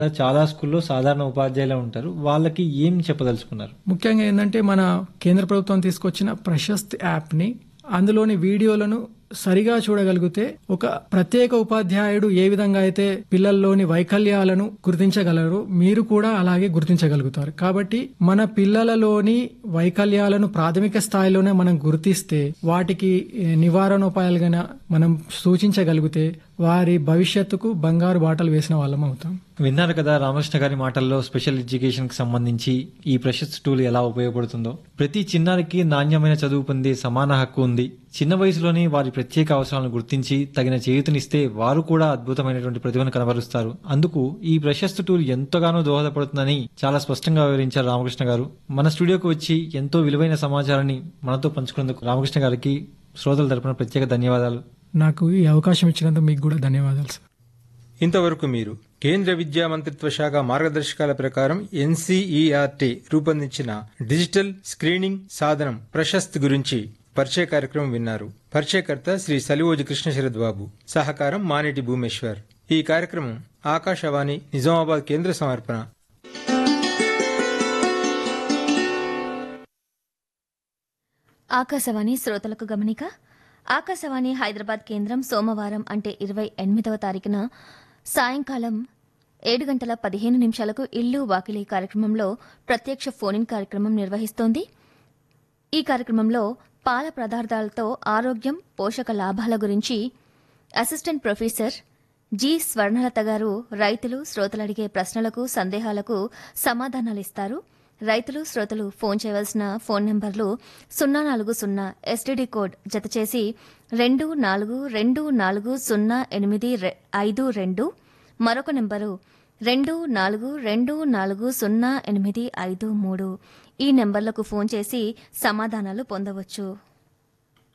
చాలా స్కూల్లో సాధారణ ఉపాధ్యాయులు ఉంటారు వాళ్ళకి ఏం చెప్పదలుచుకున్నారు ముఖ్యంగా ఏంటంటే మన కేంద్ర ప్రభుత్వం తీసుకొచ్చిన ప్రశస్త్ యాప్ని అందులోని వీడియోలను సరిగా చూడగలిగితే ఒక ప్రత్యేక ఉపాధ్యాయుడు ఏ విధంగా అయితే పిల్లల్లోని వైకల్యాలను గుర్తించగలరు మీరు కూడా అలాగే గుర్తించగలుగుతారు కాబట్టి మన పిల్లలలోని వైకల్యాలను ప్రాథమిక స్థాయిలోనే మనం గుర్తిస్తే వాటికి ఏ, నివారణోపాయాలుగా మనం సూచించగలిగితే వారి భవిష్యత్తుకు బంగారు బాటలు వేసిన వాళ్ళం అవుతాం విన్నారు కదా రామకృష్ణ గారి మాటల్లో స్పెషల్ ఎడ్యుకేషన్ కి సంబంధించి ఈ ప్రశస్త్ టూల్ ఎలా ఉపయోగపడుతుందో ప్రతి చిన్నారికి నాణ్యమైన చదువు పొందే సమాన హక్కు ఉంది చిన్న వయసులోనే వారి ప్రత్యేక అవసరాలను గుర్తించి తగిన చేయూతనిస్తే వారు కూడా అద్భుతమైనటువంటి ప్రతిభను కనబరుస్తారు అందుకు ఈ ప్రశస్త్ టూల్ ఎంతగానో దోహదపడుతుందని చాలా స్పష్టంగా వివరించారు రామకృష్ణ గారు మన స్టూడియోకి వచ్చి ఎంతో విలువైన సమాచారాన్ని మనతో పంచుకున్నందుకు రామకృష్ణ గారికి శ్రోతల తరపున ప్రత్యేక ధన్యవాదాలు నాకు ఈ అవకాశం ఇచ్చినందుకు మీకు కూడా ధన్యవాదాలు సార్ ఇంతవరకు మీరు కేంద్ర విద్యా మంత్రిత్వ శాఖ మార్గదర్శకాల ప్రకారం ఎన్సీఈఆర్టీ రూపొందించిన డిజిటల్ స్క్రీనింగ్ సాధనం ప్రశస్త్ గురించి పరిచయ కార్యక్రమం విన్నారు పరిచయకర్త శ్రీ సలివోజు కృష్ణశరద్ బాబు సహకారం మానేటి భూమేశ్వర్ ఈ కార్యక్రమం ఆకాశవాణి నిజామాబాద్ కేంద్ర సమర్పణ ఆకాశవాణి శ్రోతలకు గమనిక ఆకాశవాణి హైదరాబాద్ కేంద్రం సోమవారం అంటే ఇరవై ఎనిమిదవ తారీఖున సాయంకాలం ఏడు గంటల పదిహేను నిమిషాలకు ఇల్లు వాకిలి కార్యక్రమంలో ప్రత్యక్ష ఫోన్ కార్యక్రమం నిర్వహిస్తోంది ఈ కార్యక్రమంలో పాల పదార్థాలతో ఆరోగ్యం పోషక లాభాల గురించి అసిస్టెంట్ ప్రొఫెసర్ జి స్వర్ణలత గారు రైతులు శ్రోతలు అడిగే ప్రశ్నలకు సందేహాలకు సమాధానాలిస్తారు రైతులు శ్రోతలు ఫోన్ చేయవలసిన ఫోన్ నెంబర్లు సున్నా నాలుగు సున్నా ఎస్టీడీ కోడ్ జతచేసి రెండు నాలుగు రెండు నాలుగు సున్నా ఎనిమిది రె- ఐదు రెండు మరొక నెంబరు రెండు నాలుగు రెండు నాలుగు సున్నా ఎనిమిది ఐదు మూడు ఈ నెంబర్లకు ఫోన్ చేసి సమాధానాలు పొందవచ్చు